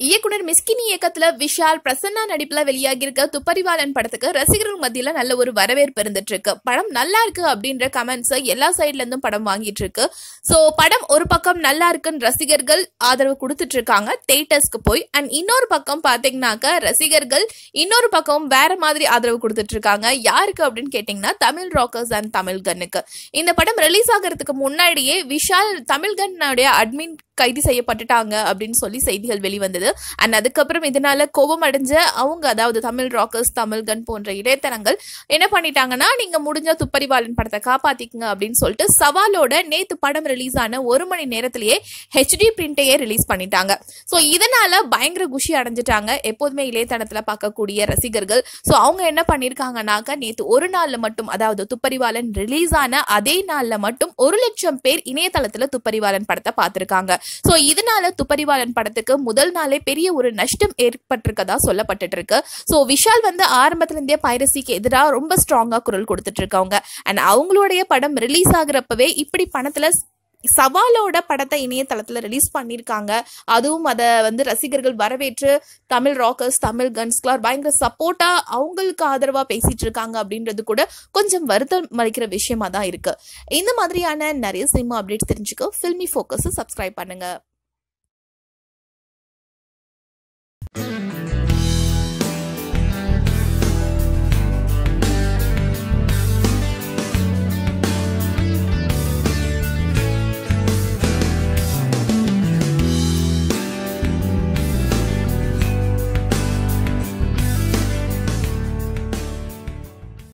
இயக்குனர் மிஸ்கினி இயக்கத்துல விஷால் பிரசன்னா நடிப்புல வெளியாகி இருக்க துப்பறிவாளன் படத்துக்கு ரசிகர்கள் மத்தியில நல்ல ஒரு வரவேற்பு இருந்துட்டு இருக்கு படம் நல்லா இருக்கு அப்படின்ற கமெண்ட்ஸ் எல்லா சைட்ல இருந்தும் படம் வாங்கிட்டு இருக்கு சோ படம் ஒரு பக்கம் நல்லா இருக்குன்னு ரசிகர்கள் ஆதரவு கொடுத்துட்டு இருக்காங்க தேட்டர்ஸ்க்கு போய் அண்ட் இன்னொரு பக்கம் பாத்தீங்கன்னாக்க ரசிகர்கள் இன்னொரு பக்கம் வேற மாதிரி ஆதரவு கொடுத்துட்டு இருக்காங்க யாருக்கு அப்படின்னு கேட்டீங்கன்னா தமிழ் ராக்கர்ஸ் அண்ட் தமிழ் கன்னுக்கு இந்த படம் ரிலீஸ் ஆகிறதுக்கு முன்னாடியே விஷால் தமிழ் கன்னுடைய அட்மின் கைது செய்யப்பட்டுட்டாங்க அப்படின்னு சொல்லி செய்திகள் வெளிவந்தது அண்ட் அதுக்கப்புறம் இதனால கோபம் அடைஞ்ச அவங்க அதாவது தமிழ் ராக்கர்ஸ் தமிழ் கன் போன்ற இடைத்தரங்கள் என்ன பண்ணிட்டாங்கன்னா நீங்க முடிஞ்ச துப்பறிவாளன் படத்தை காப்பாத்திக்குங்க அப்படின்னு சொல்லிட்டு சவாலோட நேத்து படம் ரிலீஸ் ஆன ஒரு மணி நேரத்திலேயே ஹெச்டி பிரிண்டையே ரிலீஸ் பண்ணிட்டாங்க ஸோ இதனால பயங்கர குஷி அடைஞ்சிட்டாங்க எப்போதுமே இளையதளத்துல பார்க்கக்கூடிய ரசிகர்கள் ஸோ அவங்க என்ன பண்ணிருக்காங்கனாக்க நேத்து ஒரு நாள்ல மட்டும் அதாவது துப்பறிவாளன் ரிலீஸ் ஆன அதே நாள்ல மட்டும் ஒரு லட்சம் பேர் இணையதளத்துல துப்பறிவாளன் படத்தை பார்த்திருக்காங்க ஸோ இதனால துப்பறிவாளன் படத்துக்கு முதல் நாளே பெரிய ஒரு நஷ்டம் ஏற்பட்டிருக்கதா சொல்லப்பட்டுட்டு இருக்கு ஸோ விஷால் வந்து ஆரம்பத்துல இருந்தே பைரசிக்கு எதிராக ரொம்ப ஸ்ட்ராங்கா குரல் கொடுத்துட்டு இருக்காங்க அண்ட் அவங்களுடைய படம் ரிலீஸ் ஆகுறப்பவே இப்படி பணத்துல சவாலோட படத்தை இணையதளத்துல ரிலீஸ் பண்ணியிருக்காங்க அதுவும் அதை வந்து ரசிகர்கள் வரவேற்று தமிழ் ராக்கர்ஸ் தமிழ் கன்ஸ்களார் பயங்கர சப்போர்ட்டா அவங்களுக்கு ஆதரவா பேசிட்டு இருக்காங்க அப்படின்றது கூட கொஞ்சம் வருத்தம் அளிக்கிற விஷயமா தான் இருக்கு இந்த மாதிரியான நிறைய சினிமா அப்டேட்ஸ் தெரிஞ்சுக்க ஃபில்மி ஃபோக்கஸ் சப்ஸ்கிரைப் பண்ணுங்க